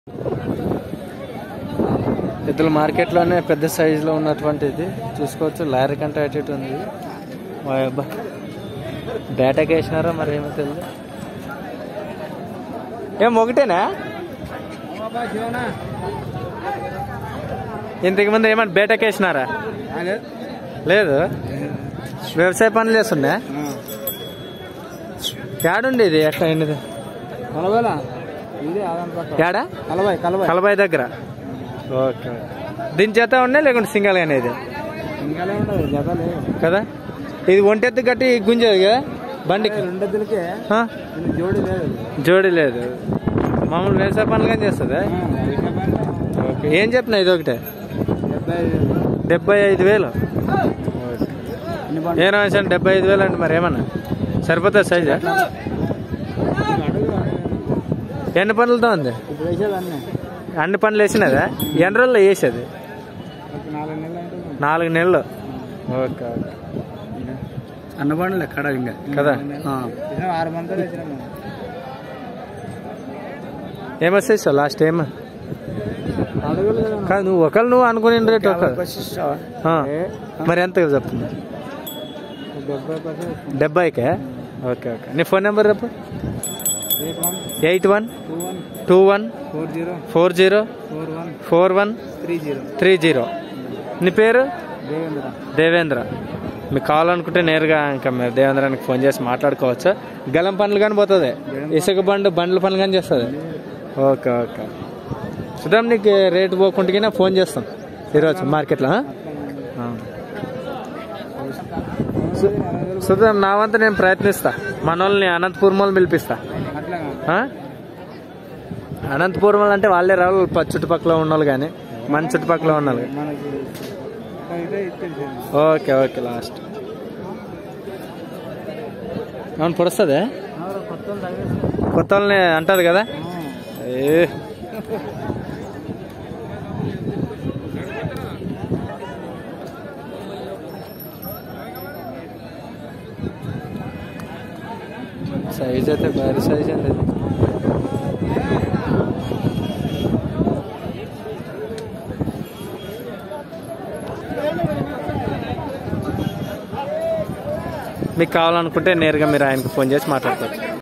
ఎద్దుల మార్కెట్లోనే పెద్ద సైజులో ఉన్నటువంటిది చూసుకోవచ్చు లారీ కంటే అటు ఇటు ఉంది అబ్బా డేటాకి వేసినారా మరి ఏమో తెలియదు ఏం ఒకటేనా ఇంతకు ముందు ఏమన్నా బేటకి వేసినారా లేదు వ్యవసాయ పనులు చేస్తుండే ఏడుండి ఇది ఎట్లా ఎన్నిది కలవేలా ఇదే ఆదాని పక్క ఏడా కలవాయి కలవాయి కలబాయి దగ్గర ఓకే దీని చేత ఉన్నాయి లేకుంటే సింగల్ అనేది ఇంకానే ఉండదు జత లేదు కదా ఇది ఒంటెత్తు గట్టి గుంజేది కదా బండికి రెండెద్దులకే ఆ? దీనికి జోడి లేదు జోడి లేదు మామూలు వ్యవసాయ పనులు కానీ చేస్తుందా ఓకే ఏం చెప్పిన ఇది ఒకటే డెబ్బై ఐదు డెబ్బై ఐదు వేలు ఎన్ని పండు ఏం రాశాను డెబ్బై ఐదు వేలు అంటే మరి ఏమన్నా సరిపోతుంది సైజా ఎన్ని పనులతో ఉంది ఇప్పుడు వేసేది అన్నీ అన్ని పనులు వేసినదా ఎన్ని రోజుల్లో వేసేది ఒక నాలుగు నెలలు అంటే నాలుగు నెలలు ఓకే ఓకే అన్న పండులే కడ ఇంకా కదా ఆరు మంది వేసినాము ఏమొస్తాయి సార్ లాస్ట్ ఏం అడుగులు కదా కాదు నువ్వు ఒకళ్ళు నువ్వు అనుకుని రేట్ ఒక పచ్చిస్తావా? ఆ. ఏ? మరి ఎంత చెప్తుంది డెబ్బై పర్సెంట్ డెబ్బైకే ఓకే ఓకే నీ ఫోన్ నెంబర్ రేపు eight one eight one two one two one four zero four zero four one four one three zero three zero నీ పేరు దేవేంద్ర దేవేంద్ర మీకు కావాలనుకుంటే నేరుగా ఇంకా మీరు దేవేంద్రానికి ఫోన్ చేసి మాట్లాడుకోవచ్చు గలం పనులు కానీ పోతుంది ఇసుక బండు బండ్ల పనులు కానీ చేస్తుంది ఓకే ఓకే చూద్దాం నీకు రేటు పోకుంటే ఫోన్ చేస్తాం ఈరోజు మార్కెట్లో ఆ? ఆ. చూద్దాం నా వంతు నేను ప్రయత్నిస్తా మన వాళ్ళని అనంతపురం వాళ్ళు పిలిపిస్తా అట్లా ఆ? అనంతపురం వాళ్ళు అంటే వాళ్ళే రావాలి ప- చుట్టుపక్కల ఉన్న వాళ్ళు కానీ మన చుట్టుపక్కల ఉన్న వాళ్ళు మనకి ఇదే ఇచ్చేది ఓకే ఓకే లాస్ట్ అవును పొడుస్తుంది కొత్త తగ్గేసి కొత్త వాళ్ళని అంటది కదా ఏ సైజ్ అయితే భారీ సైజ్ అండి ఇది. మీకు కావాలనుకుంటే నేరుగా మీరు ఆయనకు ఫోన్ చేసి మాట్లాడుకోవచ్చు